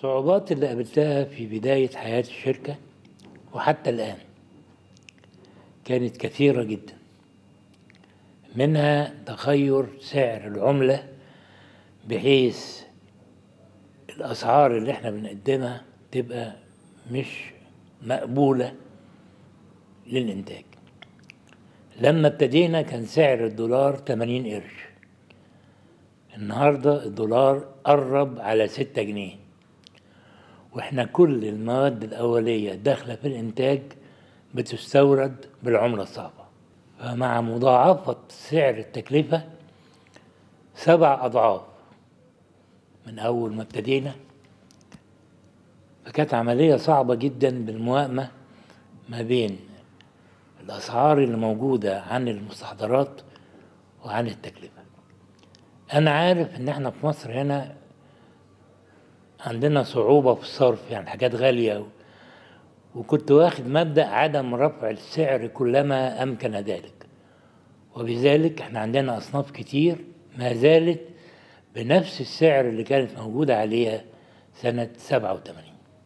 الصعوبات اللي قابلتها في بداية حياة الشركة وحتى الآن كانت كثيرة جدا منها تغير سعر العملة بحيث الأسعار اللي احنا بنقدمها تبقى مش مقبولة للإنتاج لما ابتدينا كان سعر الدولار 80 قرش النهاردة الدولار قرب على 6 جنيه واحنا كل المواد الأولية داخلة في الإنتاج بتستورد بالعملة الصعبة فمع مضاعفة سعر التكلفة سبع أضعاف من أول ما ابتدينا فكانت عملية صعبة جدا بالموائمة ما بين الأسعار اللي موجودة عن المستحضرات وعن التكلفة أنا عارف إن إحنا في مصر هنا عندنا صعوبة في الصرف يعني حاجات غالية و... وكنت واخد مبدأ عدم رفع السعر كلما أمكن ذلك وبذلك احنا عندنا أصناف كتير ما زالت بنفس السعر اللي كانت موجودة عليها سنة 87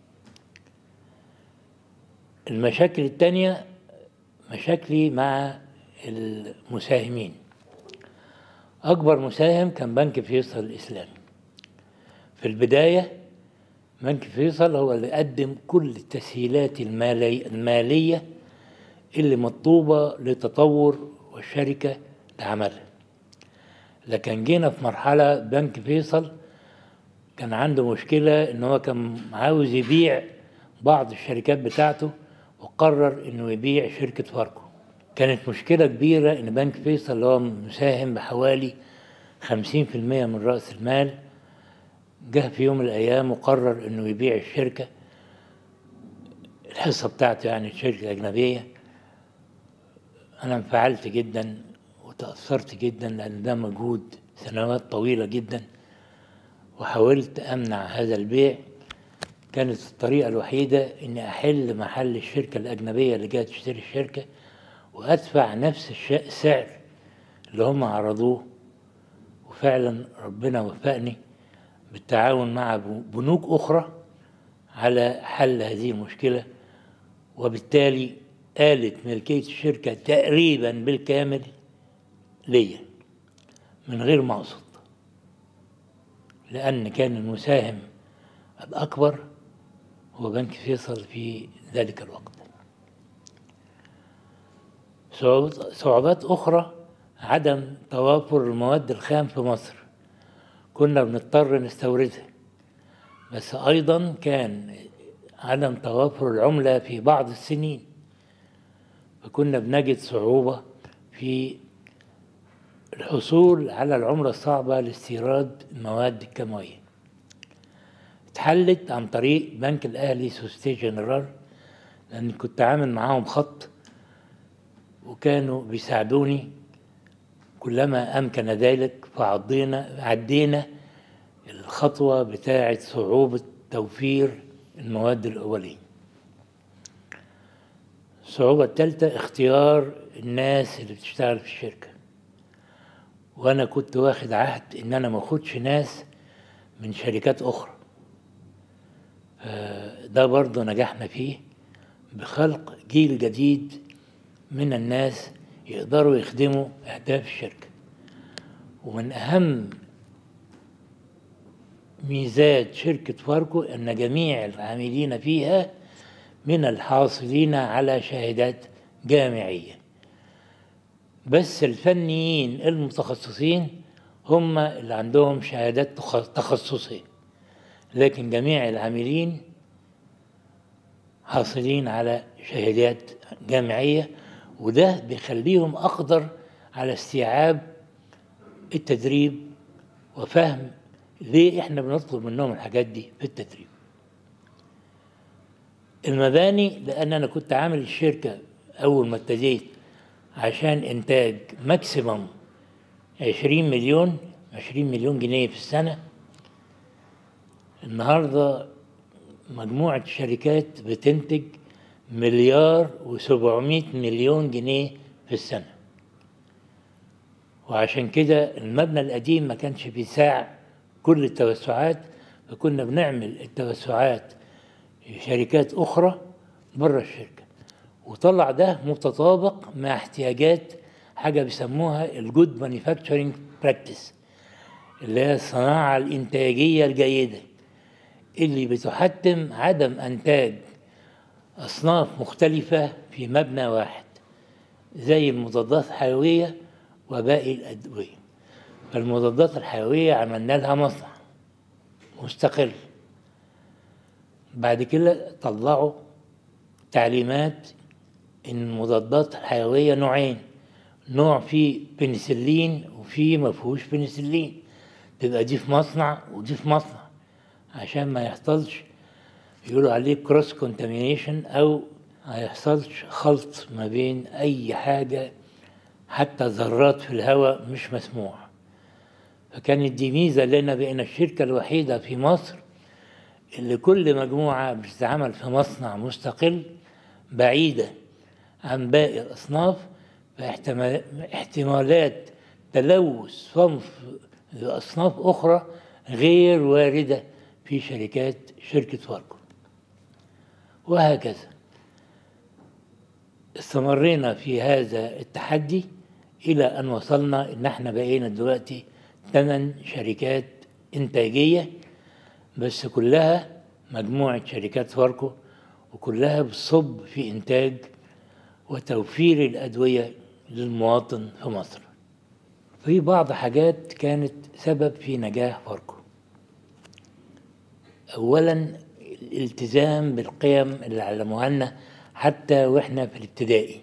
المشاكل التانية مشاكلي مع المساهمين أكبر مساهم كان بنك فيصل الإسلامي في البداية بنك فيصل هو اللي قدم كل التسهيلات المالي المالية اللي مطلوبة لتطور والشركة لعملها لكن جينا في مرحلة بنك فيصل كان عنده مشكلة إن هو كان عاوز يبيع بعض الشركات بتاعته وقرر إنه يبيع شركة فاركو كانت مشكلة كبيرة إن بنك فيصل اللي هو مساهم بحوالي خمسين في المية من رأس المال جه في يوم من الأيام وقرر إنه يبيع الشركة الحصة بتاعته يعني الشركة الأجنبية أنا انفعلت جدا وتأثرت جدا لأن ده مجهود سنوات طويلة جدا وحاولت أمنع هذا البيع كانت الطريقة الوحيدة إني أحل محل الشركة الأجنبية اللي جاية تشتري الشركة وأدفع نفس السعر اللي هم عرضوه وفعلا ربنا وفقني بالتعاون مع بنوك أخرى على حل هذه المشكلة وبالتالي آلت ملكية الشركة تقريبا بالكامل ليا من غير ما أقصد لأن كان المساهم الأكبر هو بنك فيصل في ذلك الوقت صعوبات أخرى عدم توافر المواد الخام في مصر كنا بنضطر نستوردها بس أيضا كان عدم توافر العملة في بعض السنين فكنا بنجد صعوبة في الحصول على العملة الصعبة لاستيراد المواد الكيماوية اتحلت عن طريق بنك الأهلي سوستي جنرال لأن كنت عامل معاهم خط وكانوا بيساعدوني كلما أمكن ذلك فعضينا عدينا الخطوة بتاعة صعوبة توفير المواد الأولية الصعوبة الثالثة اختيار الناس اللي بتشتغل في الشركة وأنا كنت واخد عهد إن أنا ما أخدش ناس من شركات أخرى ده برضه نجحنا فيه بخلق جيل جديد من الناس يقدروا يخدموا أهداف الشركة ومن أهم ميزات شركة فاركو أن جميع العاملين فيها من الحاصلين على شهادات جامعية بس الفنيين المتخصصين هم اللي عندهم شهادات تخصصية لكن جميع العاملين حاصلين على شهادات جامعية وده بيخليهم أقدر على استيعاب التدريب وفهم ليه احنا بنطلب منهم الحاجات دي في التدريب المباني لان انا كنت عامل الشركه اول ما ابتديت عشان انتاج ماكسيمم 20 مليون 20 مليون جنيه في السنه النهارده مجموعه الشركات بتنتج مليار و700 مليون جنيه في السنه وعشان كده المبنى القديم ما كانش بيساع كل التوسعات فكنا بنعمل التوسعات في شركات أخرى بره الشركة وطلع ده متطابق مع احتياجات حاجة بيسموها الجود مانيفاكتشرنج براكتس اللي هي الصناعة الإنتاجية الجيدة اللي بتحتم عدم إنتاج أصناف مختلفة في مبنى واحد زي المضادات الحيوية وباقي الأدوية فالمضادات الحيوية عملنا لها مصنع مستقل بعد كده طلعوا تعليمات إن المضادات الحيوية نوعين نوع فيه بنسلين وفيه مفهوش بنسلين تبقى دي في مصنع ودي في مصنع عشان ما يحصلش يقولوا عليه كروس كونتامينيشن او ما يحصلش خلط ما بين اي حاجه حتى ذرات في الهواء مش مسموع فكانت دي ميزه لنا بقينا الشركه الوحيده في مصر اللي كل مجموعه بتتعمل في مصنع مستقل بعيده عن باقي الاصناف فاحتمالات تلوث صنف لأصناف أخرى غير واردة في شركات شركة فاركو وهكذا استمرينا في هذا التحدي إلى أن وصلنا إن احنا بقينا دلوقتي ثمان شركات إنتاجية بس كلها مجموعة شركات فاركو وكلها بتصب في إنتاج وتوفير الأدوية للمواطن في مصر في بعض حاجات كانت سبب في نجاح فاركو أولا الالتزام بالقيم اللي علموها لنا حتى واحنا في الابتدائي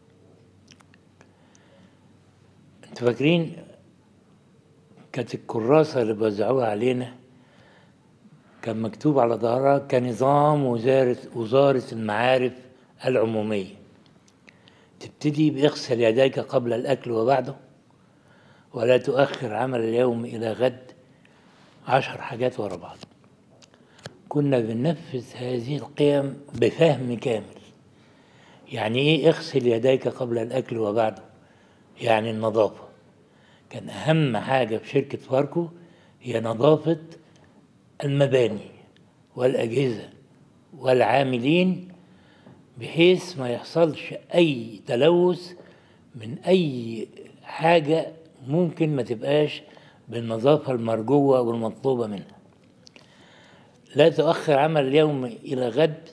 انتوا فاكرين كانت الكراسة اللي بيوزعوها علينا كان مكتوب على ظهرها كنظام وزارة وزارة المعارف العمومية تبتدي باغسل يديك قبل الأكل وبعده ولا تؤخر عمل اليوم إلى غد عشر حاجات ورا بعض كنا بننفذ هذه القيم بفهم كامل يعني ايه اغسل يديك قبل الاكل وبعده يعني النظافه كان اهم حاجه في شركه فاركو هي نظافه المباني والاجهزه والعاملين بحيث ما يحصلش اي تلوث من اي حاجه ممكن ما تبقاش بالنظافه المرجوه والمطلوبه منها لا تؤخر عمل اليوم إلى غد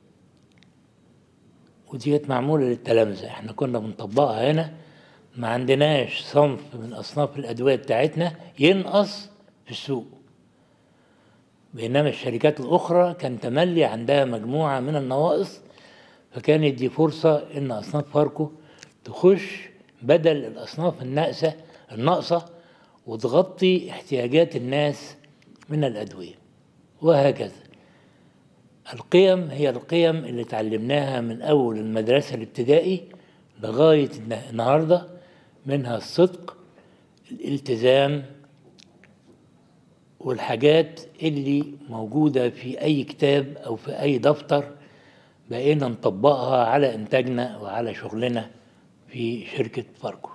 ودي كانت معمولة للتلامذة احنا كنا بنطبقها هنا ما عندناش صنف من أصناف الأدوية بتاعتنا ينقص في السوق بينما الشركات الأخرى كان تملي عندها مجموعة من النواقص فكانت دي فرصة إن أصناف فاركو تخش بدل الأصناف الناقصة الناقصة وتغطي احتياجات الناس من الأدوية وهكذا القيم هي القيم اللي اتعلمناها من أول المدرسة الابتدائي لغاية النهاردة منها الصدق الالتزام والحاجات اللي موجودة في أي كتاب أو في أي دفتر بقينا نطبقها على إنتاجنا وعلى شغلنا في شركة فاركو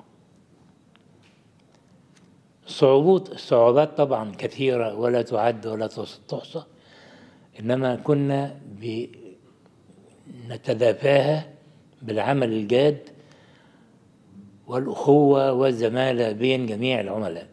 الصعوبات الصعوبات طبعا كثيرة ولا تعد ولا تحصى إنما كنا نتلافاها بالعمل الجاد والأخوة والزمالة بين جميع العملاء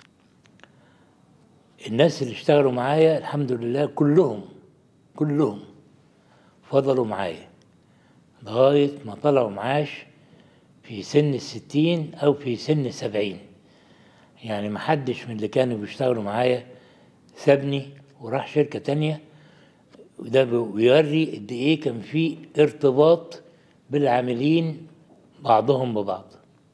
الناس اللي اشتغلوا معايا الحمد لله كلهم كلهم فضلوا معايا لغاية ما طلعوا معاش في سن الستين أو في سن السبعين يعني محدش من اللي كانوا بيشتغلوا معايا سابني وراح شركة تانية وده بيوري قد ايه كان في ارتباط بالعاملين بعضهم ببعض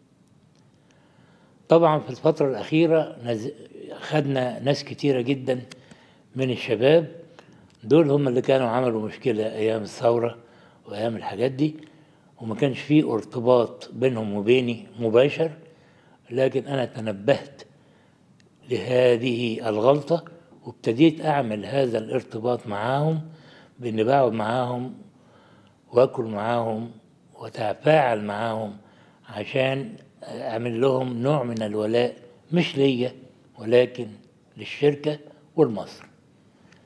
طبعا في الفترة الأخيرة نز... خدنا ناس كتيرة جدا من الشباب دول هم اللي كانوا عملوا مشكلة أيام الثورة وأيام الحاجات دي وما كانش فيه ارتباط بينهم وبيني مباشر لكن أنا تنبهت لهذه الغلطة وابتديت أعمل هذا الارتباط معاهم بإني بقعد معاهم وآكل معاهم وأتفاعل معاهم عشان أعمل لهم نوع من الولاء مش ليا ولكن للشركة والمصر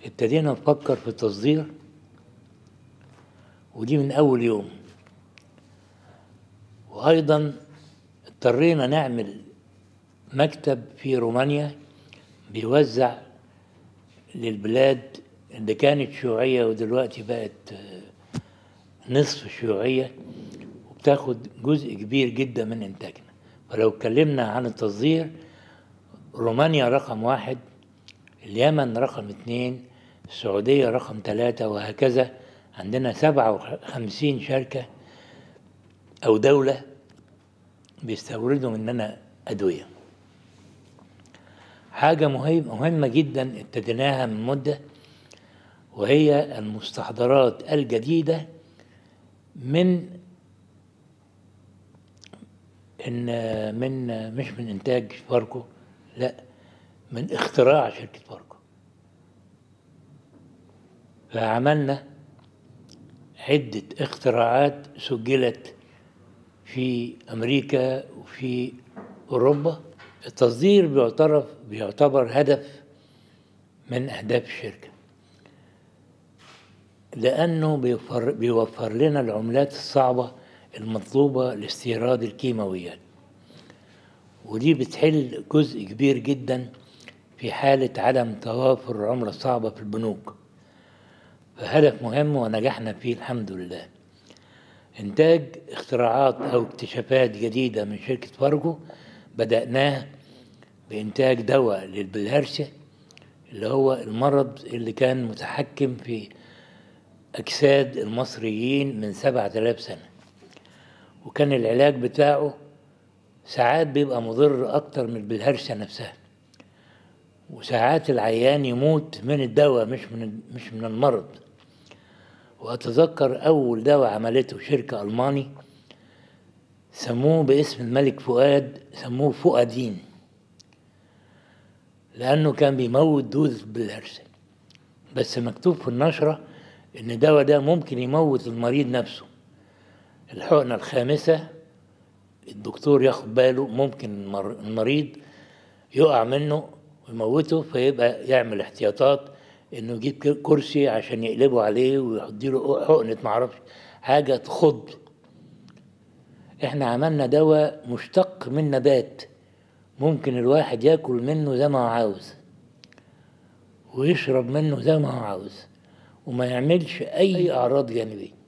ابتدينا نفكر في التصدير ودي من أول يوم وأيضا اضطرينا نعمل مكتب في رومانيا بيوزع للبلاد اللي كانت شيوعية ودلوقتي بقت آه، نصف شيوعية وبتاخد جزء كبير جدا من إنتاجنا فلو اتكلمنا عن التصدير رومانيا رقم واحد اليمن رقم اثنين السعودية رقم ثلاثة وهكذا عندنا سبعة وخمسين شركة أو دولة بيستوردوا مننا أدوية حاجة مهم مهمة جدا ابتديناها من مدة وهي المستحضرات الجديدة من إن من مش من إنتاج فاركو لا من اختراع شركة فاركو فعملنا عدة اختراعات سجلت في أمريكا وفي أوروبا التصدير بيعترف بيعتبر هدف من أهداف الشركة لأنه بيوفر, بيوفر لنا العملات الصعبة المطلوبة لاستيراد الكيماويات ودي بتحل جزء كبير جدا في حالة عدم توافر العملة الصعبة في البنوك فهدف مهم ونجحنا فيه الحمد لله إنتاج اختراعات أو اكتشافات جديدة من شركة فارجو بدأناه بإنتاج دواء للبلهارسيا اللي هو المرض اللي كان متحكم في أجساد المصريين من سبعة آلاف سنة وكان العلاج بتاعه ساعات بيبقى مضر أكتر من البلهارسيا نفسها وساعات العيان يموت من الدواء مش من مش من المرض وأتذكر أول دواء عملته شركة ألماني سموه باسم الملك فؤاد سموه فؤادين لأنه كان بيموت دود بالهرسة بس مكتوب في النشرة إن الدواء ده ممكن يموت المريض نفسه الحقنة الخامسة الدكتور ياخد باله ممكن المريض يقع منه ويموته فيبقى يعمل احتياطات انه يجيب كرسي عشان يقلبوا عليه ويحط له حقنة معرفش حاجة تخض احنا عملنا دواء مشتق من نبات ممكن الواحد ياكل منه زي ما هو عاوز ويشرب منه زي ما هو عاوز وما يعملش اي اعراض جانبيه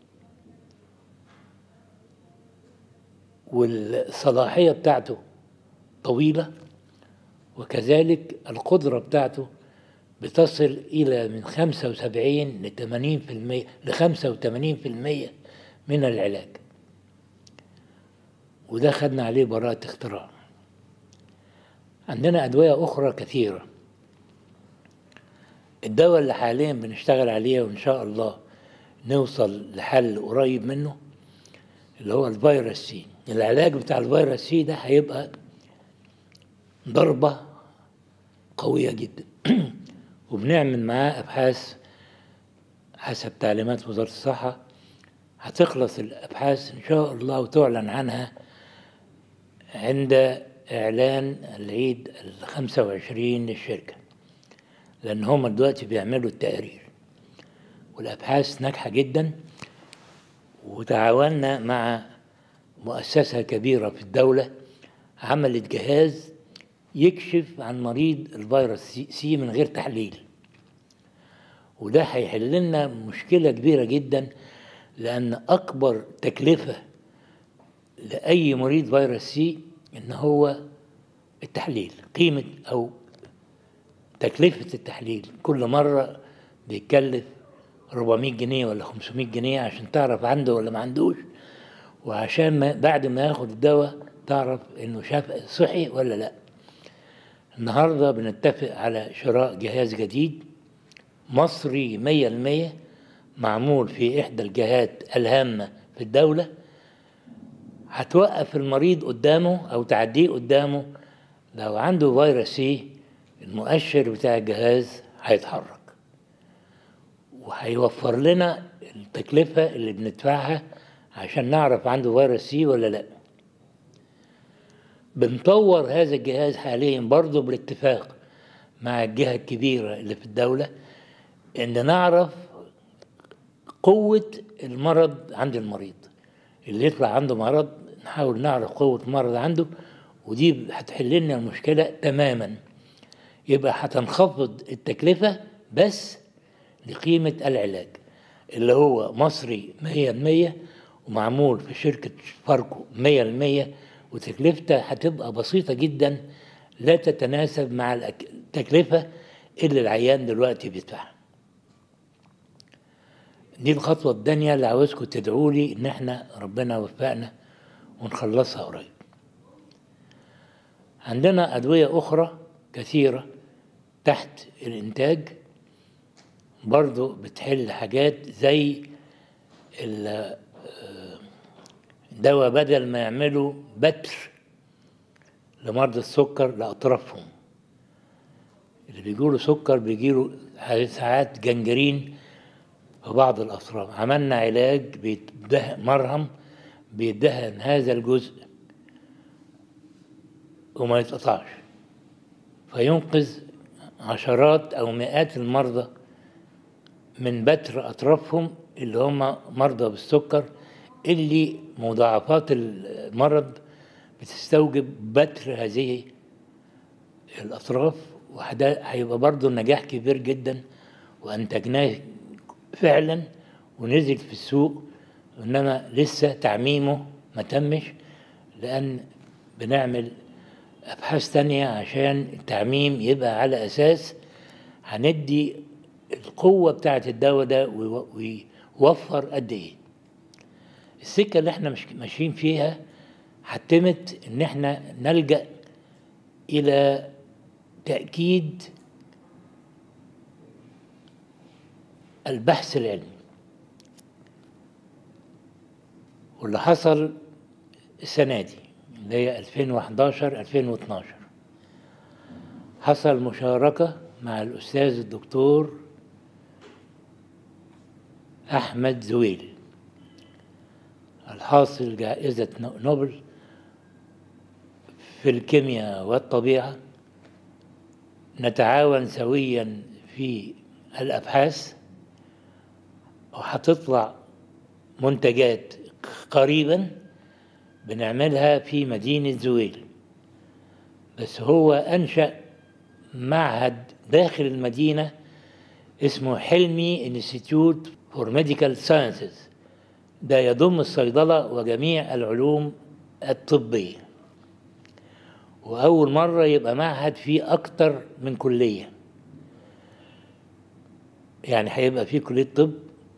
والصلاحيه بتاعته طويله وكذلك القدره بتاعته بتصل إلى من 75 ل 80% ل 85% من العلاج وده خدنا عليه براءة اختراع عندنا أدوية أخرى كثيرة الدواء اللي حاليا بنشتغل عليه وإن شاء الله نوصل لحل قريب منه اللي هو الفيروس سي العلاج بتاع الفيروس سي ده هيبقى ضربة قوية جدا وبنعمل معاه أبحاث حسب تعليمات وزارة الصحة هتخلص الأبحاث إن شاء الله وتعلن عنها عند إعلان العيد الخمسة وعشرين للشركة لأن هم دلوقتي بيعملوا التقارير والأبحاث ناجحة جدا وتعاوننا مع مؤسسة كبيرة في الدولة عملت جهاز يكشف عن مريض الفيروس سي من غير تحليل وده هيحل لنا مشكلة كبيرة جدا لأن أكبر تكلفة لأي مريض فيروس سي إن هو التحليل قيمة أو تكلفة التحليل كل مرة بيتكلف 400 جنيه ولا 500 جنيه عشان تعرف عنده ولا ما عندوش وعشان ما بعد ما ياخد الدواء تعرف انه شاف صحي ولا لا النهارده بنتفق على شراء جهاز جديد مصري مية المية معمول في إحدى الجهات الهامة في الدولة هتوقف المريض قدامه أو تعديه قدامه لو عنده فيروس سي المؤشر بتاع الجهاز هيتحرك وهيوفر لنا التكلفة اللي بندفعها عشان نعرف عنده فيروس سي ولا لأ بنطور هذا الجهاز حاليا برضه بالاتفاق مع الجهة الكبيرة اللي في الدولة ان نعرف قوة المرض عند المريض اللي يطلع عنده مرض نحاول نعرف قوة المرض عنده ودي هتحل لنا المشكلة تماما يبقى هتنخفض التكلفة بس لقيمة العلاج اللي هو مصري مية المية ومعمول في شركة فاركو مية المية وتكلفته هتبقى بسيطة جدا لا تتناسب مع التكلفة اللي العيان دلوقتي بيدفعها دي الخطوة التانية اللي عاوزكم تدعوا لي إن إحنا ربنا وفقنا ونخلصها قريب. عندنا أدوية أخرى كثيرة تحت الإنتاج برضو بتحل حاجات زي الدواء بدل ما يعملوا بتر لمرضى السكر لأطرافهم اللي بيجيله سكر بيجيله ساعات جنجرين في بعض الأطراف عملنا علاج بيده مرهم بيدهن هذا الجزء وما يتقطعش فينقذ عشرات أو مئات المرضى من بتر أطرافهم اللي هم مرضى بالسكر اللي مضاعفات المرض بتستوجب بتر هذه الأطراف وده هيبقى برضه نجاح كبير جدا وأنتجناه فعلا ونزل في السوق إنما لسه تعميمه ما تمش لأن بنعمل أبحاث تانية عشان التعميم يبقى على أساس هندي القوة بتاعة الدواء ده ويوفر قد إيه السكة اللي احنا مش ماشيين فيها حتمت إن احنا نلجأ إلى تأكيد البحث العلمي واللي حصل السنة دي اللي هي 2011 2012 حصل مشاركة مع الأستاذ الدكتور أحمد زويل الحاصل جائزة نوبل في الكيمياء والطبيعة نتعاون سويا في الأبحاث وهتطلع منتجات قريبا بنعملها في مدينة زويل بس هو أنشأ معهد داخل المدينة اسمه حلمي انستيتيوت فور ميديكال ساينسز ده يضم الصيدلة وجميع العلوم الطبية وأول مرة يبقى معهد فيه أكتر من كلية يعني هيبقى فيه كلية طب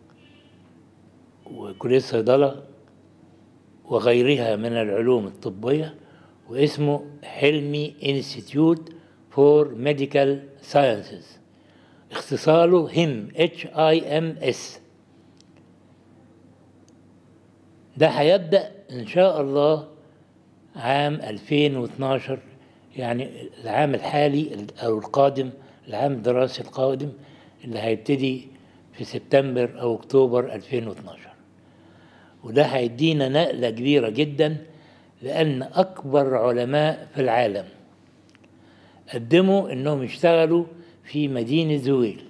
وكلية صيدلة وغيرها من العلوم الطبية واسمه حلمي انستيتيوت فور ميديكال ساينسز اختصاره هم اتش اي ام اس ده هيبدأ إن شاء الله عام 2012 يعني العام الحالي أو القادم العام الدراسي القادم اللي هيبتدي في سبتمبر أو أكتوبر 2012 وده هيدينا نقلة كبيرة جدا لأن أكبر علماء في العالم قدموا إنهم يشتغلوا في مدينة زويل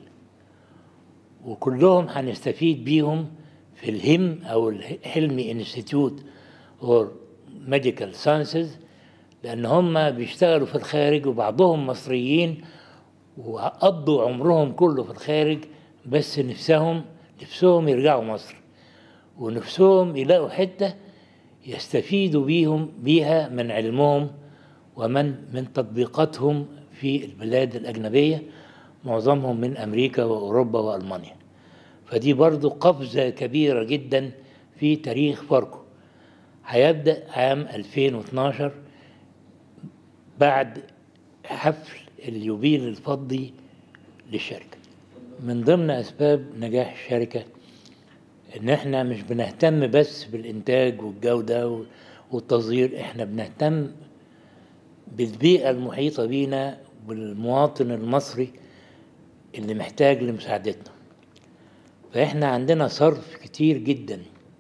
وكلهم هنستفيد بيهم في الهم أو الحلمي انستيتيوت اور ميديكال ساينسز لأن هم بيشتغلوا في الخارج وبعضهم مصريين وقضوا عمرهم كله في الخارج بس نفسهم نفسهم يرجعوا مصر ونفسهم يلاقوا حتة يستفيدوا بيهم بيها من علمهم ومن من تطبيقاتهم في البلاد الأجنبية معظمهم من أمريكا وأوروبا وألمانيا فدي برضو قفزة كبيرة جدا في تاريخ فاركو هيبدأ عام 2012 بعد حفل اليوبيل الفضي للشركة من ضمن أسباب نجاح الشركة إن إحنا مش بنهتم بس بالإنتاج والجودة والتصدير إحنا بنهتم بالبيئة المحيطة بينا والمواطن المصري اللي محتاج لمساعدتنا فإحنا عندنا صرف كتير جدا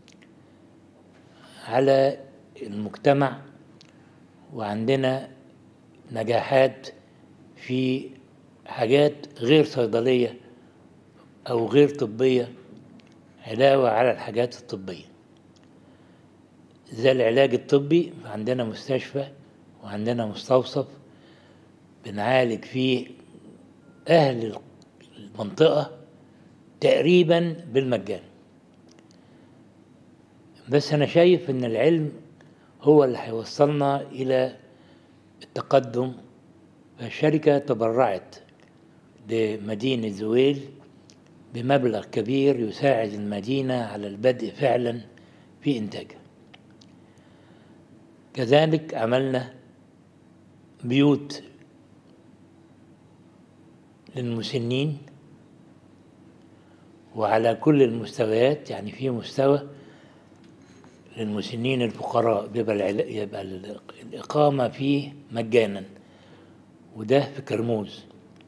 على المجتمع وعندنا نجاحات في حاجات غير صيدلية أو غير طبية علاوة على الحاجات الطبية زي العلاج الطبي عندنا مستشفى وعندنا مستوصف بنعالج فيه أهل المنطقة تقريبا بالمجان بس أنا شايف إن العلم هو اللي هيوصلنا إلى التقدم فالشركة تبرعت لمدينة زويل بمبلغ كبير يساعد المدينة على البدء فعلا في إنتاجها كذلك عملنا بيوت للمسنين وعلى كل المستويات يعني في مستوى للمسنين الفقراء بيبقى العلا- يبقى الإقامة فيه مجانا وده في كرموز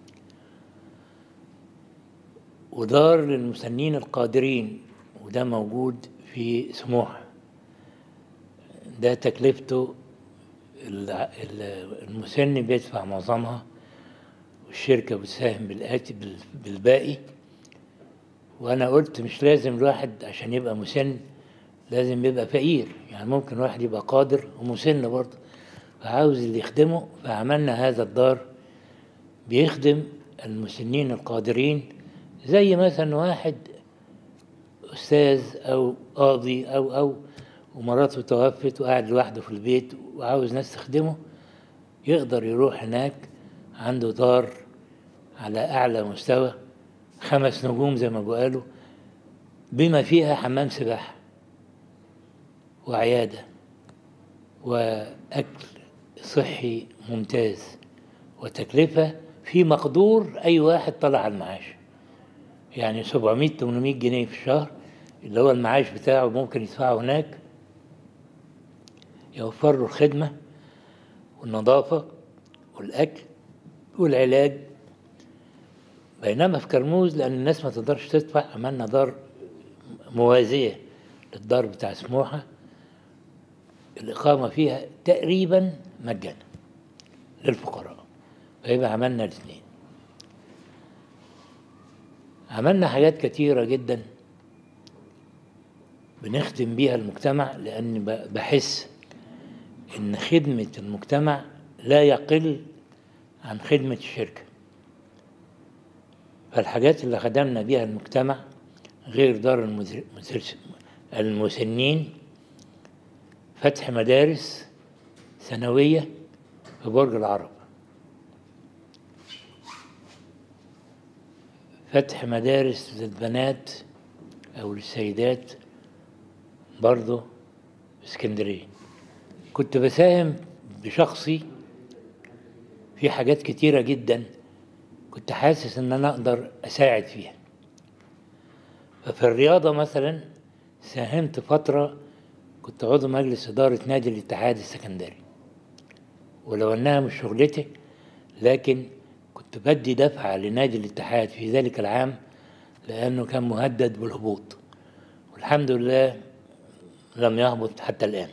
ودار للمسنين القادرين وده موجود في سموحة ده تكلفته ال- ال- المسن بيدفع معظمها والشركة بتساهم بالآتي بال- بالباقي وأنا قلت مش لازم الواحد عشان يبقى مسن لازم يبقى فقير يعني ممكن واحد يبقى قادر ومسن برضه فعاوز اللي يخدمه فعملنا هذا الدار بيخدم المسنين القادرين زي مثلا واحد أستاذ أو قاضي أو أو ومراته توفت وقاعد لوحده في البيت وعاوز ناس تخدمه يقدر يروح هناك عنده دار على أعلى مستوى خمس نجوم زي ما بيقولوا بما فيها حمام سباحة وعيادة وأكل صحي ممتاز وتكلفة في مقدور أي واحد طلع على المعاش يعني 700 800 جنيه في الشهر اللي هو المعاش بتاعه ممكن يدفعه هناك يوفر له الخدمة والنظافة والأكل والعلاج بينما في كرموز لأن الناس ما تقدرش تدفع عملنا دار موازية للدار بتاع سموحة الإقامة فيها تقريبا مجانا للفقراء فيبقى عملنا الاثنين عملنا حاجات كتيرة جدا بنخدم بيها المجتمع لأن ب- بحس إن خدمة المجتمع لا يقل عن خدمة الشركة فالحاجات اللي خدمنا بيها المجتمع غير دار المدر- المدرس- المسنين فتح مدارس ثانوية في برج العرب فتح مدارس للبنات أو للسيدات برضه في اسكندرية كنت بساهم بشخصي في حاجات كتيرة جدا كنت حاسس إن أنا أقدر أساعد فيها ففي الرياضة مثلا ساهمت فترة كنت عضو مجلس إدارة نادي الاتحاد السكندري ولو أنها مش شغلتي لكن كنت بدي دفعة لنادي الاتحاد في ذلك العام لأنه كان مهدد بالهبوط والحمد لله لم يهبط حتى الآن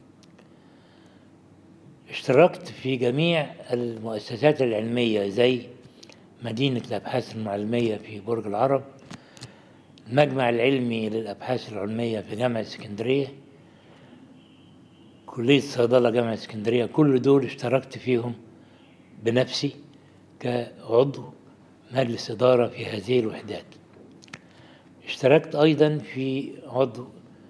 اشتركت في جميع المؤسسات العلمية زي مدينة الأبحاث العلمية في برج العرب المجمع العلمي للأبحاث العلمية في جامعة اسكندرية كلية صيدلة جامعة اسكندرية كل دول اشتركت فيهم بنفسي كعضو مجلس إدارة في هذه الوحدات اشتركت أيضا في عضو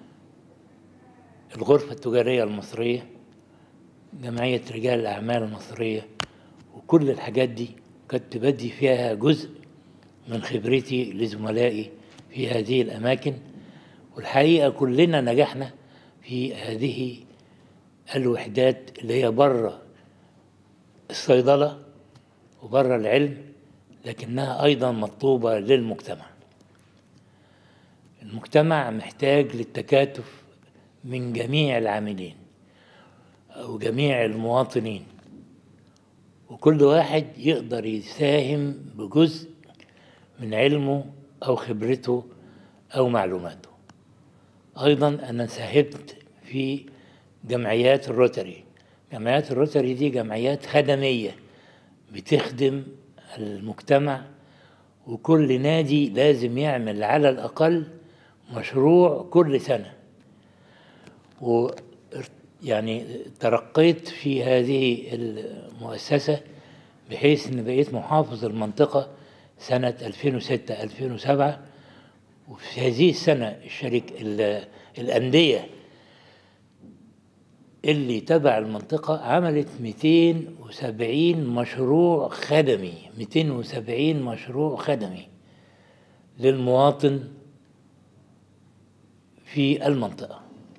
الغرفة التجارية المصرية جمعية رجال الأعمال المصرية وكل الحاجات دي كنت بدي فيها جزء من خبرتي لزملائي في هذه الأماكن والحقيقة كلنا نجحنا في هذه الوحدات اللي هي بره الصيدلة وبره العلم لكنها أيضا مطلوبة للمجتمع المجتمع محتاج للتكاتف من جميع العاملين أو جميع المواطنين وكل واحد يقدر يساهم بجزء من علمه أو خبرته أو معلوماته أيضا أنا ساهمت في جمعيات الروتري جمعيات الروتري دي جمعيات خدمية بتخدم المجتمع وكل نادي لازم يعمل على الأقل مشروع كل سنة و يعني ترقيت في هذه المؤسسة بحيث أن بقيت محافظ المنطقة سنة 2006 2007 وفي هذه السنة الشريك ال- الأندية اللي تبع المنطقة عملت 270 مشروع خدمي 270 مشروع خدمي للمواطن في المنطقة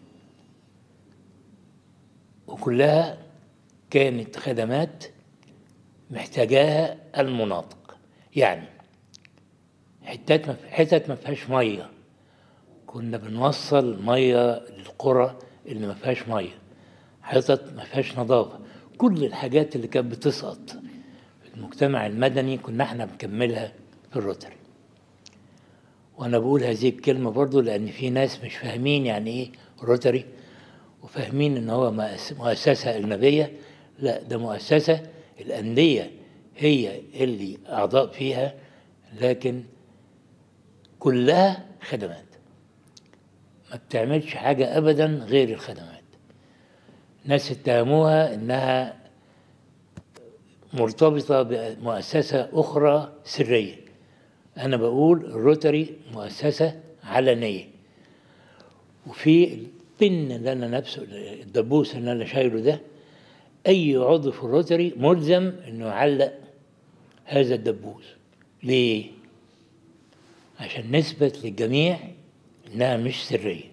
وكلها كانت خدمات محتاجاها المناطق يعني حتات ما حتت ما فيهاش ميه كنا بنوصل ميه للقرى اللي ما فيهاش ميه حتت ما فيهاش نظافه كل الحاجات اللي كانت بتسقط في المجتمع المدني كنا احنا بنكملها في الروتري وانا بقول هذه الكلمه برضو لان في ناس مش فاهمين يعني ايه روتري وفاهمين ان هو مؤس- مؤسسه اجنبيه لا ده مؤسسه الانديه هي اللي اعضاء فيها لكن كلها خدمات ما بتعملش حاجه ابدا غير الخدمات ناس اتهموها انها مرتبطه بمؤسسه اخرى سريه انا بقول الروتري مؤسسه علنيه وفي البن اللي انا نفسه الدبوس اللي انا شايله ده اي عضو في الروتري ملزم انه يعلق هذا الدبوس ليه عشان نثبت للجميع انها مش سريه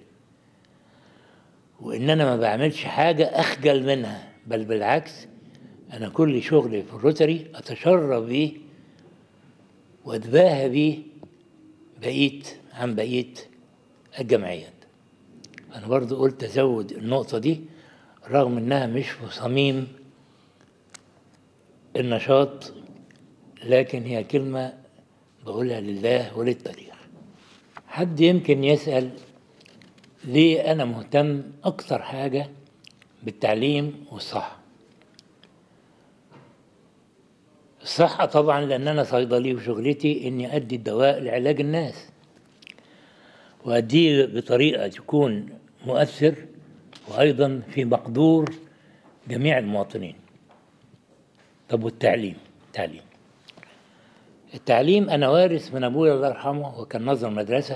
وان انا ما بعملش حاجه اخجل منها بل بالعكس انا كل شغلي في الروتري اتشرف بيه واتباهى بيه بقيت عن بقيه الجمعيات انا برضو قلت ازود النقطه دي رغم انها مش في صميم النشاط لكن هي كلمه بقولها لله وللتاريخ حد يمكن يسال ليه انا مهتم اكتر حاجه بالتعليم والصحه الصحة طبعا لأن أنا صيدلي وشغلتي إني أدي الدواء لعلاج الناس وأديه بطريقة تكون مؤثر وأيضا في مقدور جميع المواطنين طب والتعليم التعليم التعليم أنا وارث من أبويا الله يرحمه هو كان نظر مدرسة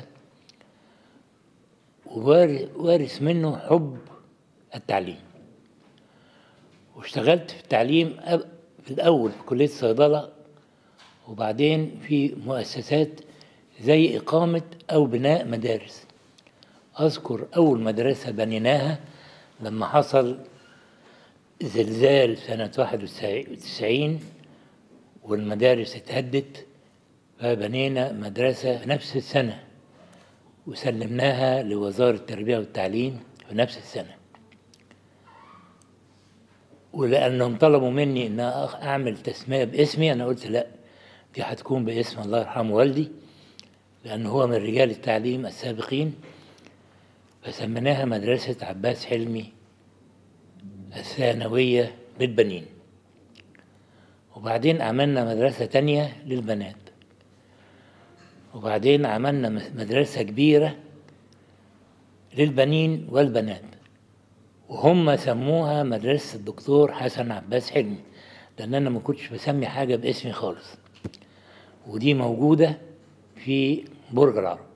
ووارث منه حب التعليم واشتغلت في التعليم أب- في الأول في كلية الصيدلة وبعدين في مؤسسات زي إقامة أو بناء مدارس أذكر أول مدرسة بنيناها لما حصل زلزال سنة 91 والمدارس اتهدت فبنينا مدرسة نفس السنة وسلمناها لوزارة التربية والتعليم في نفس السنة ولأنهم طلبوا مني إن أخ- أعمل تسمية باسمي أنا قلت لا دي هتكون باسم الله يرحمه والدي لأنه هو من رجال التعليم السابقين فسميناها مدرسة عباس حلمي الثانوية للبنين وبعدين عملنا مدرسة تانية للبنات وبعدين عملنا مس- مدرسة كبيرة للبنين والبنات وهم سموها مدرسة الدكتور حسن عباس حلمي لأن أنا ما كنتش بسمي حاجة باسمي خالص ودي موجودة في برج العرب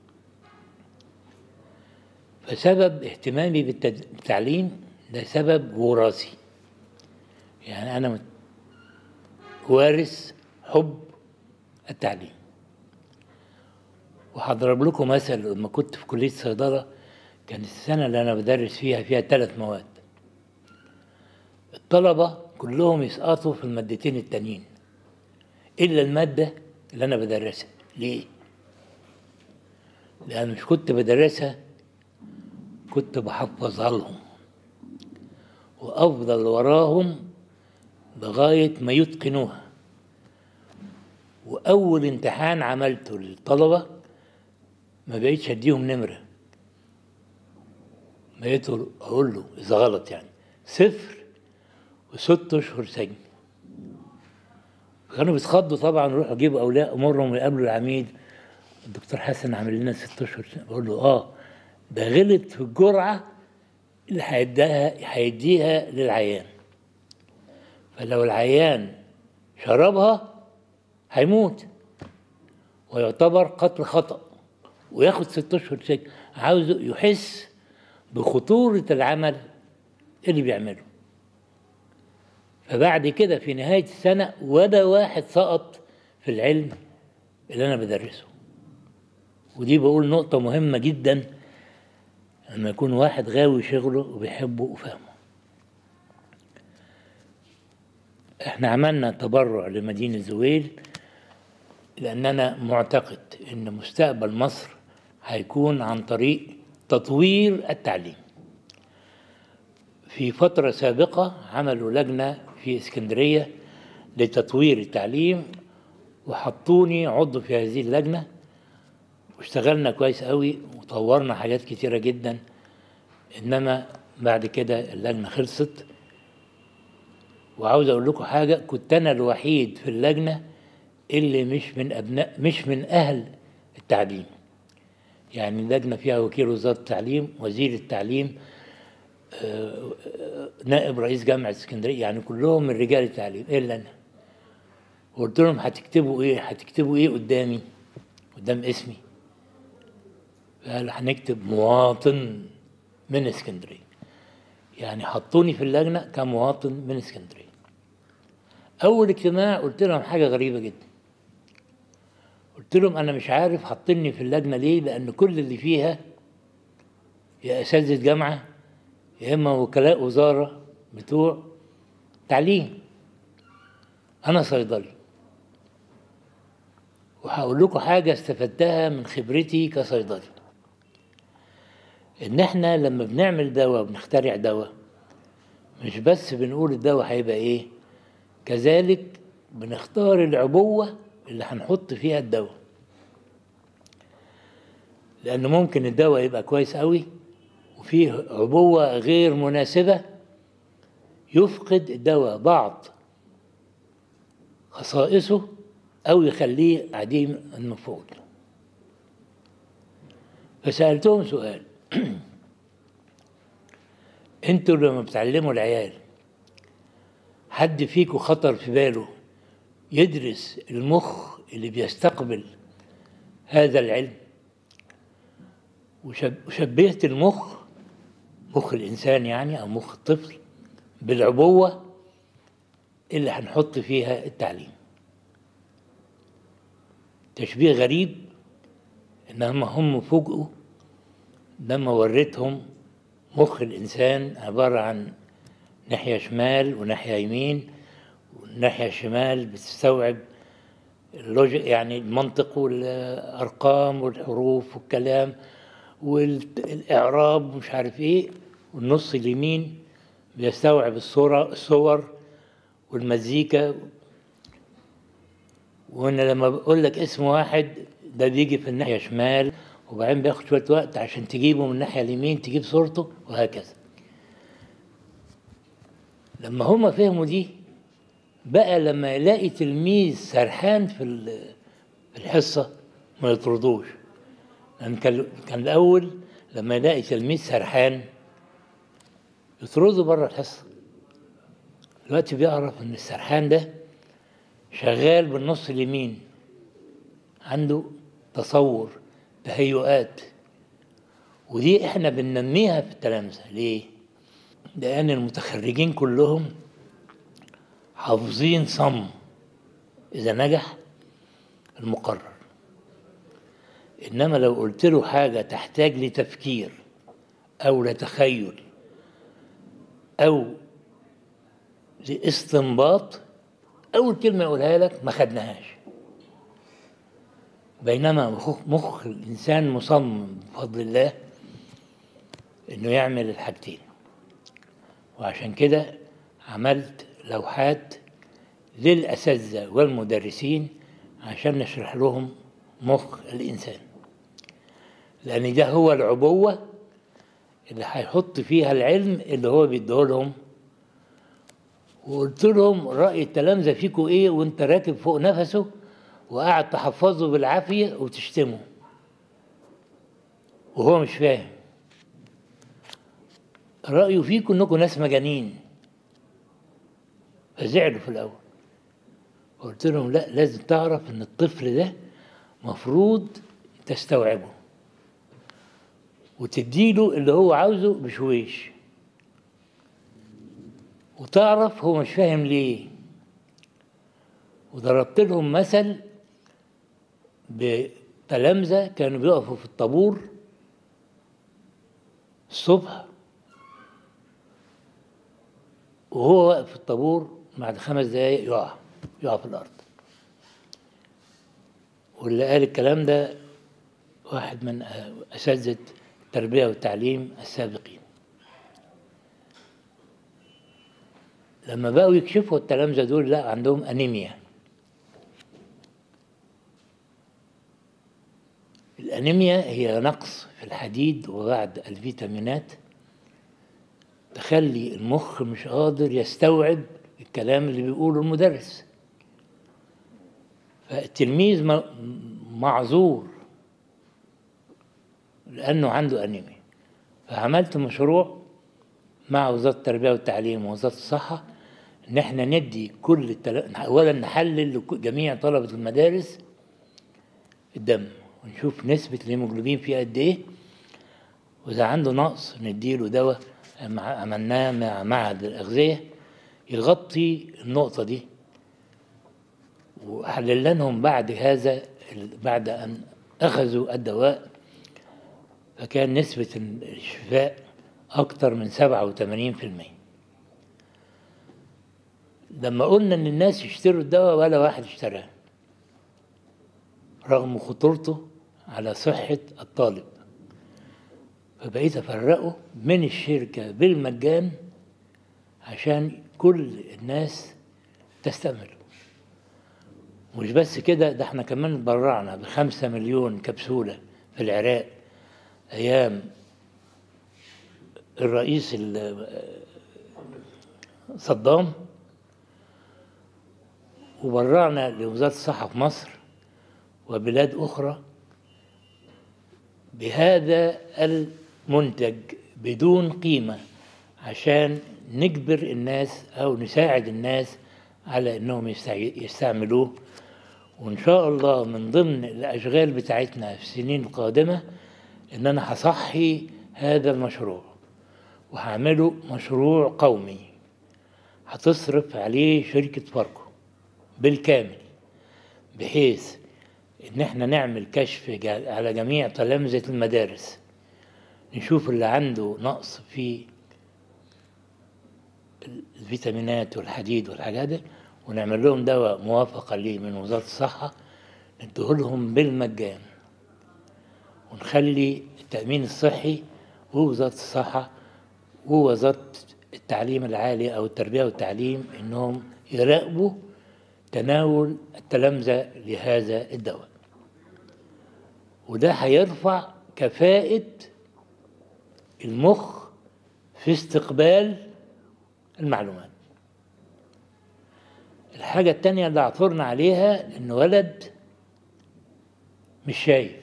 فسبب اهتمامي بالتد- بالتعليم ده سبب وراثي يعني أنا مت- وارث حب التعليم وهضرب لكم مثل لما كنت في كلية صيدلة كانت السنة اللي أنا بدرس فيها فيها ثلاث مواد الطلبة كلهم يسقطوا في المادتين التانيين إلا المادة اللي أنا بدرسها ليه؟ لأن مش كنت بدرسها كنت بحفظها لهم وأفضل وراهم لغاية ما يتقنوها وأول امتحان عملته للطلبة ما بقيتش أديهم نمرة بقيت أقول له إذا غلط يعني صفر وست أشهر سجن كانوا بيتخضوا طبعا يروحوا يجيبوا اولياء امورهم ويقابلوا العميد الدكتور حسن عامل لنا ست اشهر بقول له اه ده غلط في الجرعه اللي هيديها هيديها للعيان فلو العيان شربها هيموت ويعتبر قتل خطأ وياخد ست اشهر سجن عاوزه يحس بخطورة العمل اللي بيعمله فبعد كده في نهاية السنة ولا واحد سقط في العلم اللي أنا بدرسه ودي بقول نقطة مهمة جدا لما يكون واحد غاوي شغله وبيحبه وفاهمه احنا عملنا تبرع لمدينة زويل لأننا معتقد أن مستقبل مصر هيكون عن طريق تطوير التعليم في فترة سابقة عملوا لجنة في اسكندرية لتطوير التعليم وحطوني عضو في هذه اللجنة واشتغلنا كويس قوي وطورنا حاجات كتيرة جدا إنما بعد كده اللجنة خلصت وعاوز أقول لكم حاجة كنت أنا الوحيد في اللجنة اللي مش من أبناء مش من أهل التعليم يعني اللجنة فيها وكيل وزارة التعليم وزير التعليم آه، آه، نائب رئيس جامعة اسكندرية يعني كلهم من رجال التعليم إلا أنا قلت لهم هتكتبوا إيه هتكتبوا إيه قدامي قدام اسمي قال هنكتب مواطن من اسكندرية يعني حطوني في اللجنة كمواطن من اسكندرية أول اجتماع قلت لهم حاجة غريبة جدا قلت لهم أنا مش عارف حاطيني في اللجنة ليه لأن كل اللي فيها يا أساتذة جامعة يا إما وكلاء وزارة بتوع تعليم أنا صيدلي وهقول لكم حاجة استفدتها من خبرتي كصيدلي إن إحنا لما بنعمل دواء بنخترع دواء مش بس بنقول الدواء هيبقى إيه كذلك بنختار العبوة اللي هنحط فيها الدواء لأن ممكن الدواء يبقى كويس قوي وفيه عبوة غير مناسبة يفقد الدواء بعض خصائصه أو يخليه عديم المفعول فسألتهم سؤال انتوا لما بتعلموا العيال حد فيكم خطر في باله يدرس المخ اللي بيستقبل هذا العلم وشب- وشبهت المخ مخ الإنسان يعني أو مخ الطفل بالعبوة اللي هنحط فيها التعليم تشبيه غريب إنما هم فوجئوا لما وريتهم مخ الإنسان عبارة عن ناحية شمال وناحية يمين والناحية الشمال بتستوعب اللوجيك يعني المنطق والأرقام والحروف والكلام والإعراب ومش عارف إيه والنص اليمين بيستوعب الصورة الصور والمزيكا وأنا لما بقول لك اسم واحد ده بيجي في الناحية الشمال وبعدين بياخد شوية وقت عشان تجيبه من الناحية اليمين تجيب صورته وهكذا لما هما فهموا دي بقى لما يلاقي تلميذ سرحان في ال- في الحصة ما يطردوش لأن كان كان الأول لما يلاقي تلميذ سرحان يطرده بره الحصة دلوقتي بيعرف إن السرحان ده شغال بالنص اليمين عنده تصور تهيؤات ودي احنا بننميها في التلامذة ليه؟ لأن المتخرجين كلهم حافظين صم إذا نجح المقرر إنما لو قلت له حاجة تحتاج لتفكير أو لتخيل أو لاستنباط أول كلمة يقولها لك ما خدناهاش بينما مخ, مخ الإنسان مصمم بفضل الله إنه يعمل الحاجتين وعشان كده عملت لوحات للأساتذة والمدرسين عشان نشرح لهم مخ الإنسان لأن ده هو العبوة اللي هيحط فيها العلم اللي هو بيديه لهم وقلت لهم رأي التلامذة فيكم إيه وأنت راكب فوق نفسه وقاعد تحفظه بالعافية وتشتمه وهو مش فاهم رأيه فيكم إنكم ناس مجانين فزعلوا في الأول قلت لهم لا لازم تعرف إن الطفل ده مفروض تستوعبه وتديله اللي هو عاوزه بشويش وتعرف هو مش فاهم ليه وضربت لهم مثل بتلامذة كانوا بيقفوا في الطابور الصبح وهو واقف في الطابور بعد خمس دقايق يقع يقع في الأرض واللي قال الكلام ده واحد من أساتذة التربية والتعليم السابقين لما بقوا يكشفوا التلامذة دول لا عندهم أنيميا الأنيميا هي نقص في الحديد وبعض الفيتامينات تخلي المخ مش قادر يستوعب الكلام اللي بيقوله المدرس فالتلميذ م- معذور لأنه عنده أنيميا فعملت مشروع مع وزارة التربية والتعليم ووزارة الصحة إن إحنا ندي كل التل... أولا نحلل لجميع طلبة المدارس الدم ونشوف نسبة الهيموجلوبين فيه قد إيه وإذا عنده نقص نديله دواء مع- عملناه مع معهد الأغذية يغطي النقطة دي وحللناهم بعد هذا بعد أن أخذوا الدواء فكان نسبة الشفاء أكثر من 87% لما قلنا إن الناس يشتروا الدواء ولا واحد اشتراه رغم خطورته على صحة الطالب فبقيت أفرقه من الشركة بالمجان عشان كل الناس تستعمله مش بس كده ده احنا كمان اتبرعنا بخمسة مليون كبسولة في العراق أيام الرئيس ال- صدام وبرعنا لوزارة الصحة في مصر وبلاد أخرى بهذا المنتج بدون قيمة عشان نجبر الناس أو نساعد الناس على أنهم يستع- يستعملوه وإن شاء الله من ضمن الأشغال بتاعتنا في السنين القادمة إن أنا هصحي هذا المشروع وهعمله مشروع قومي هتصرف عليه شركة فاركو بالكامل بحيث إن إحنا نعمل كشف جا- على جميع تلامذة المدارس نشوف اللي عنده نقص في الفيتامينات والحديد والحاجات دي ونعمل لهم دواء موافقة ليه من وزارة الصحة نديهولهم بالمجان ونخلي التأمين الصحي ووزارة الصحة ووزارة التعليم العالي أو التربية والتعليم إنهم يراقبوا تناول التلامذة لهذا الدواء وده هيرفع كفاءة المخ في استقبال المعلومات الحاجة التانية اللي عثرنا عليها إن ولد مش شايف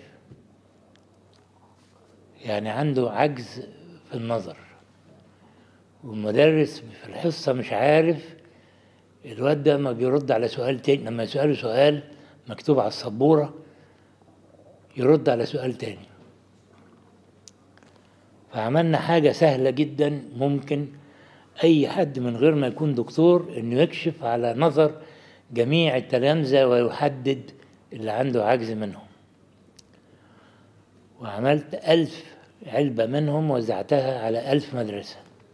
يعني عنده عجز في النظر والمدرس في الحصة مش عارف الواد ده ما بيرد على سؤال تاني لما يسأله سؤال مكتوب على السبورة يرد على سؤال تاني فعملنا حاجة سهلة جدا ممكن أي حد من غير ما يكون دكتور إنه يكشف على نظر جميع التلامذة ويحدد اللي عنده عجز منهم وعملت ألف علبة منهم وزعتها على ألف مدرسة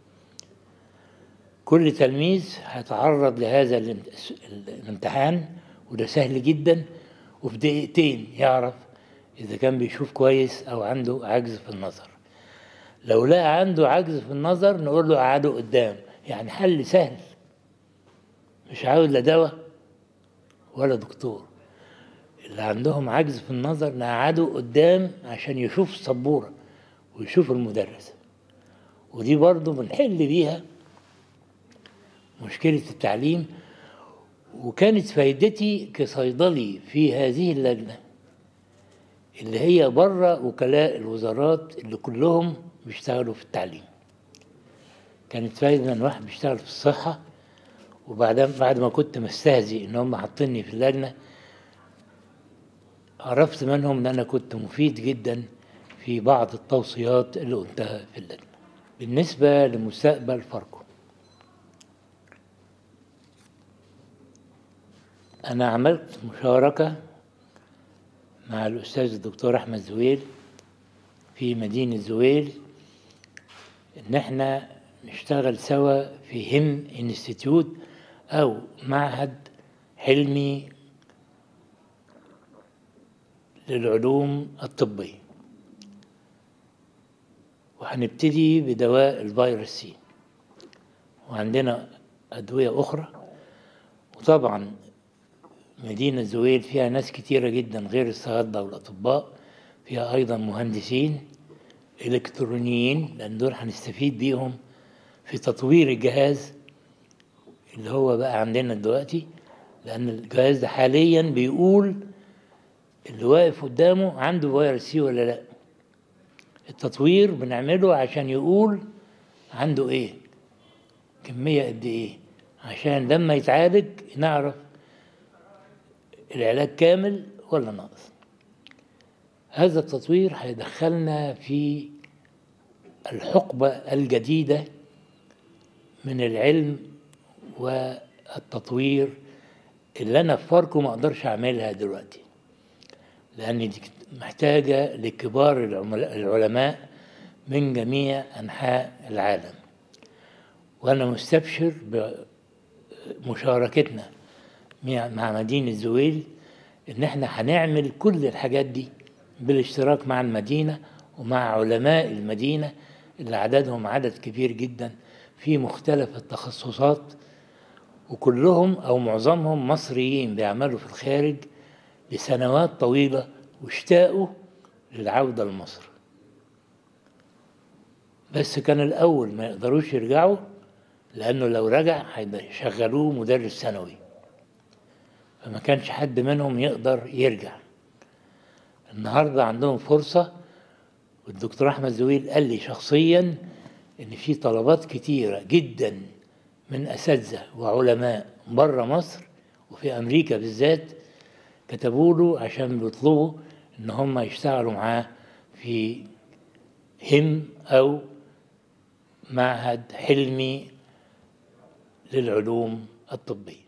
كل تلميذ هيتعرض لهذا الامت- الامتحان وده سهل جدا وفي دقيقتين يعرف إذا كان بيشوف كويس أو عنده عجز في النظر لو لقى عنده عجز في النظر نقول له قعده قدام يعني حل سهل مش عاوز لا دواء ولا دكتور اللي عندهم عجز في النظر نقعده قدام عشان يشوف السبورة ويشوف المدرس ودي برضو بنحل بيها مشكلة التعليم وكانت فايدتي كصيدلي في هذه اللجنة اللي هي بره وكلاء الوزارات اللي كلهم بيشتغلوا في التعليم كانت فايدة ان واحد بيشتغل في الصحة وبعدين بعد ما كنت مستهزئ ان هم حاطيني في اللجنة عرفت منهم ان انا كنت مفيد جدا في بعض التوصيات اللي قلتها في اللجنة بالنسبة لمستقبل فاركو أنا عملت مشاركة مع الأستاذ الدكتور أحمد زويل في مدينة زويل إن إحنا نشتغل سوا في هم انستيتيوت أو معهد حلمي للعلوم الطبية وهنبتدي بدواء الفيروس سي وعندنا أدوية أخرى وطبعا مدينة زويل فيها ناس كتيرة جدا غير الصيادلة والأطباء فيها أيضا مهندسين إلكترونيين لأن دول هنستفيد بيهم في تطوير الجهاز اللي هو بقى عندنا دلوقتي لأن الجهاز ده حاليا بيقول اللي واقف قدامه عنده فيروس سي ولا لأ التطوير بنعمله عشان يقول عنده إيه كمية قد إيه عشان لما يتعالج نعرف العلاج كامل ولا ناقص هذا التطوير هيدخلنا في الحقبة الجديدة من العلم والتطوير اللي أنا في فاركو ما أقدرش أعملها دلوقتي لأن دي محتاجة لكبار العلماء من جميع أنحاء العالم وأنا مستبشر بمشاركتنا مع مدينة زويل إن إحنا هنعمل كل الحاجات دي بالاشتراك مع المدينة ومع علماء المدينة اللي عددهم عدد كبير جدا في مختلف التخصصات وكلهم أو معظمهم مصريين بيعملوا في الخارج لسنوات طويلة واشتاقوا للعودة لمصر بس كان الأول ما يقدروش يرجعوا لأنه لو رجع هيشغلوه مدرس ثانوي فما كانش حد منهم يقدر يرجع النهارده عندهم فرصة والدكتور أحمد زويل قال لي شخصيا إن في طلبات كتيرة جدا من أساتذة وعلماء بره مصر وفي أمريكا بالذات كتبوا له عشان بيطلبوا إن هم يشتغلوا معاه في هم أو معهد حلمي للعلوم الطبيه